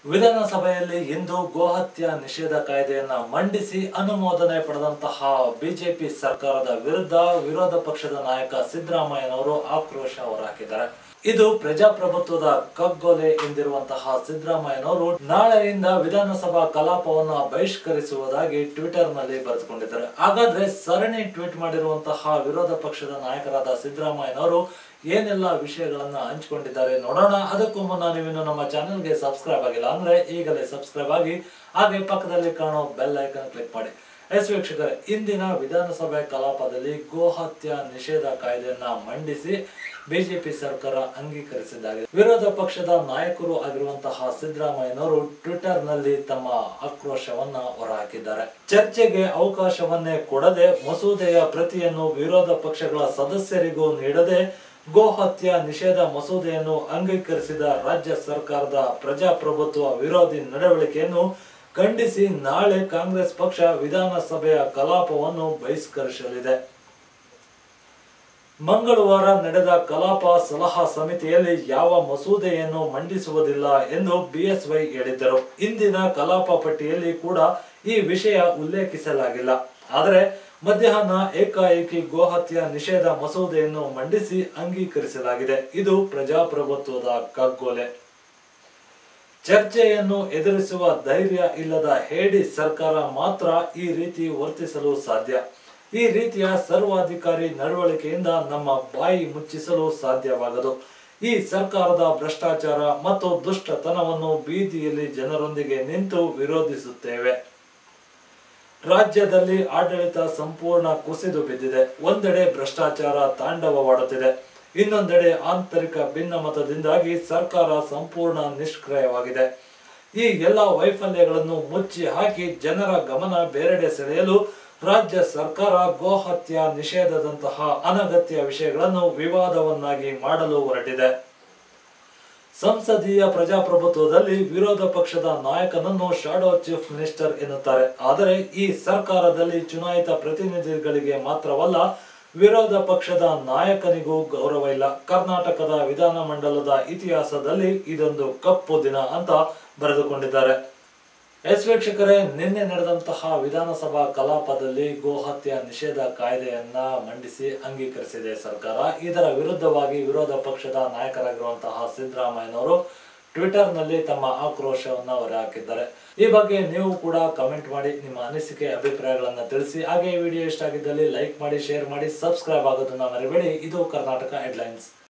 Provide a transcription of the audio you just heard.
ವಿಧಾನಸಭೆಯಲ್ಲಿ ಇಂದು ಗೋಹತ್ಯೆ ನಿಷೇಧ ಕಾಯ್ದೆಯನ್ನ ಮಂಡಿಸಿ ಅನುಮೋದನೆ ಪಡೆದಂತಹ ಬಿಜೆಪಿ ಸರ್ಕಾರದ ವಿರುದ್ಧ ವಿರೋಧ ಪಕ್ಷದ ನಾಯಕ ಸಿದ್ದರಾಮಯ್ಯನವರು ಆಕ್ರೋಶ ಹೊರಹಾಕಿದ್ದಾರೆ ಇದು ಪ್ರಜಾಪ್ರಭುತ್ವದ ಕಗ್ಗೊಲೆ ಎಂದಿರುವಂತಹ ಸಿದ್ದರಾಮಯ್ಯನವರು ನಾಳೆಯಿಂದ ವಿಧಾನಸಭಾ ಕಲಾಪವನ್ನ ಬಹಿಷ್ಕರಿಸುವುದಾಗಿ ಟ್ವಿಟರ್ ನಲ್ಲಿ ಬರೆದುಕೊಂಡಿದ್ದಾರೆ ಹಾಗಾದ್ರೆ ಸರಣಿ ಟ್ವೀಟ್ ಮಾಡಿರುವಂತಹ ವಿರೋಧ ಪಕ್ಷದ ನಾಯಕರಾದ ಸಿದ್ದರಾಮಯ್ಯನವರು ಏನೆಲ್ಲ ವಿಷಯಗಳನ್ನ ಹಂಚಿಕೊಂಡಿದ್ದಾರೆ ನೋಡೋಣ ಅದಕ್ಕೂ ಮುನ್ನ ನೀವಿನ್ನು ನಮ್ಮ ಚಾನೆಲ್ಗೆ ಸಬ್ಸ್ಕ್ರೈಬ್ ಆಗಿಲ್ಲ ಅಂದ್ರೆ ಈಗಲೇ ಸಬ್ಸ್ಕ್ರೈಬ್ ಆಗಿ ಹಾಗೆ ಪಕ್ಕದಲ್ಲಿ ಕಾಣೋ ಬೆಲ್ ಐಕನ್ ಕ್ಲಿಕ್ ಮಾಡಿ ಎಸ್ ವೀಕ್ಷಕರೇ ಇಂದಿನ ವಿಧಾನಸಭೆ ಕಲಾಪದಲ್ಲಿ ಗೋಹತ್ಯ ನಿಷೇಧ ಕಾಯ್ದೆಯನ್ನ ಮಂಡಿಸಿ ಬಿಜೆಪಿ ಸರ್ಕಾರ ಅಂಗೀಕರಿಸಿದ್ದಾಗಿದೆ ವಿರೋಧ ಪಕ್ಷದ ನಾಯಕರು ಆಗಿರುವಂತಹ ಸಿದ್ದರಾಮಯ್ಯನವರು ಟ್ವಿಟರ್ ನಲ್ಲಿ ತಮ್ಮ ಆಕ್ರೋಶವನ್ನ ಹೊರಹಾಕಿದ್ದಾರೆ ಚರ್ಚೆಗೆ ಅವಕಾಶವನ್ನೇ ಕೊಡದೆ ಮಸೂದೆಯ ಪ್ರತಿಯನ್ನು ವಿರೋಧ ಪಕ್ಷಗಳ ಸದಸ್ಯರಿಗೂ ನೀಡದೆ ಗೋಹತ್ಯ ನಿಷೇಧ ಮಸೂದೆಯನ್ನು ಅಂಗೀಕರಿಸಿದ ರಾಜ್ಯ ಸರ್ಕಾರದ ಪ್ರಜಾಪ್ರಭುತ್ವ ವಿರೋಧಿ ನಡವಳಿಕೆಯನ್ನು ಖಂಡಿಸಿ ನಾಳೆ ಕಾಂಗ್ರೆಸ್ ಪಕ್ಷ ವಿಧಾನಸಭೆಯ ಕಲಾಪವನ್ನು ಬಹಿಷ್ಕರಿಸಲಿದೆ ಮಂಗಳವಾರ ನಡೆದ ಕಲಾಪ ಸಲಹಾ ಸಮಿತಿಯಲ್ಲಿ ಯಾವ ಮಸೂದೆಯನ್ನು ಮಂಡಿಸುವುದಿಲ್ಲ ಎಂದು ಬಿಎಸ್ವೈ ಹೇಳಿದ್ದರು ಇಂದಿನ ಕಲಾಪ ಪಟ್ಟಿಯಲ್ಲಿ ಕೂಡ ಈ ವಿಷಯ ಉಲ್ಲೇಖಿಸಲಾಗಿಲ್ಲ ಆದರೆ ಮಧ್ಯಾಹ್ನ ಏಕಾಏಕಿ ಗೋಹತ್ಯ ನಿಷೇಧ ಮಸೂದೆಯನ್ನು ಮಂಡಿಸಿ ಅಂಗೀಕರಿಸಲಾಗಿದೆ ಇದು ಪ್ರಜಾಪ್ರಭುತ್ವದ ಕಗ್ಗೊಲೆ ಚರ್ಚೆಯನ್ನು ಎದುರಿಸುವ ಧೈರ್ಯ ಇಲ್ಲದ ಹೇಡಿ ಸರ್ಕಾರ ಮಾತ್ರ ಈ ರೀತಿ ವರ್ತಿಸಲು ಸಾಧ್ಯ ಈ ರೀತಿಯ ಸರ್ವಾಧಿಕಾರಿ ನಡವಳಿಕೆಯಿಂದ ನಮ್ಮ ಬಾಯಿ ಮುಚ್ಚಿಸಲು ಸಾಧ್ಯವಾಗದು ಈ ಸರ್ಕಾರದ ಭ್ರಷ್ಟಾಚಾರ ಮತ್ತು ದುಷ್ಟತನವನ್ನು ಬೀದಿಯಲ್ಲಿ ಜನರೊಂದಿಗೆ ನಿಂತು ವಿರೋಧಿಸುತ್ತೇವೆ ರಾಜ್ಯದಲ್ಲಿ ಆಡಳಿತ ಸಂಪೂರ್ಣ ಕುಸಿದು ಬಿದ್ದಿದೆ ಒಂದೆಡೆ ಭ್ರಷ್ಟಾಚಾರ ತಾಂಡವವಾಡುತ್ತಿದೆ ಇನ್ನೊಂದೆಡೆ ಆಂತರಿಕ ಭಿನ್ನಮತದಿಂದಾಗಿ ಸರ್ಕಾರ ಸಂಪೂರ್ಣ ನಿಷ್ಕ್ರಿಯವಾಗಿದೆ ಈ ಎಲ್ಲ ವೈಫಲ್ಯಗಳನ್ನು ಮುಚ್ಚಿ ಹಾಕಿ ಜನರ ಗಮನ ಬೇರೆಡೆ ಸೆಳೆಯಲು ರಾಜ್ಯ ಸರ್ಕಾರ ಗೋಹತ್ಯ ನಿಷೇಧದಂತಹ ಅನಗತ್ಯ ವಿಷಯಗಳನ್ನು ವಿವಾದವನ್ನಾಗಿ ಮಾಡಲು ಹೊರಟಿದೆ ಸಂಸದೀಯ ಪ್ರಜಾಪ್ರಭುತ್ವದಲ್ಲಿ ವಿರೋಧ ಪಕ್ಷದ ನಾಯಕನನ್ನು ಶಾಡೋ ಚೀಫ್ ಮಿನಿಸ್ಟರ್ ಎನ್ನುತ್ತಾರೆ ಆದರೆ ಈ ಸರ್ಕಾರದಲ್ಲಿ ಚುನಾಯಿತ ಪ್ರತಿನಿಧಿಗಳಿಗೆ ಮಾತ್ರವಲ್ಲ ವಿರೋಧ ಪಕ್ಷದ ನಾಯಕನಿಗೂ ಗೌರವ ಇಲ್ಲ ಕರ್ನಾಟಕದ ವಿಧಾನಮಂಡಲದ ಇತಿಹಾಸದಲ್ಲಿ ಇದೊಂದು ಕಪ್ಪು ದಿನ ಅಂತ ಬರೆದುಕೊಂಡಿದ್ದಾರೆ ಎಸ್ ವೀಕ್ಷಕರೇ ನಿನ್ನೆ ನಡೆದಂತಹ ವಿಧಾನಸಭಾ ಕಲಾಪದಲ್ಲಿ ಗೋಹತ್ಯೆ ನಿಷೇಧ ಕಾಯ್ದೆಯನ್ನ ಮಂಡಿಸಿ ಅಂಗೀಕರಿಸಿದೆ ಸರ್ಕಾರ ಇದರ ವಿರುದ್ಧವಾಗಿ ವಿರೋಧ ಪಕ್ಷದ ನಾಯಕರಾಗಿರುವಂತಹ ಸಿದ್ದರಾಮಯ್ಯನವರು ಟ್ವಿಟರ್ ನಲ್ಲಿ ತಮ್ಮ ಆಕ್ರೋಶವನ್ನ ಹೊರಹಾಕಿದ್ದಾರೆ ಈ ಬಗ್ಗೆ ನೀವು ಕೂಡ ಕಮೆಂಟ್ ಮಾಡಿ ನಿಮ್ಮ ಅನಿಸಿಕೆ ಅಭಿಪ್ರಾಯಗಳನ್ನ ತಿಳಿಸಿ ಹಾಗೆ ಈ ವಿಡಿಯೋ ಇಷ್ಟ ಆಗಿದ್ದಲ್ಲಿ ಲೈಕ್ ಮಾಡಿ ಶೇರ್ ಮಾಡಿ ಸಬ್ಸ್ಕ್ರೈಬ್ ಆಗೋದನ್ನ ಮರಿಬೇಡಿ ಇದು ಕರ್ನಾಟಕ ಹೆಡ್ಲೈನ್ಸ್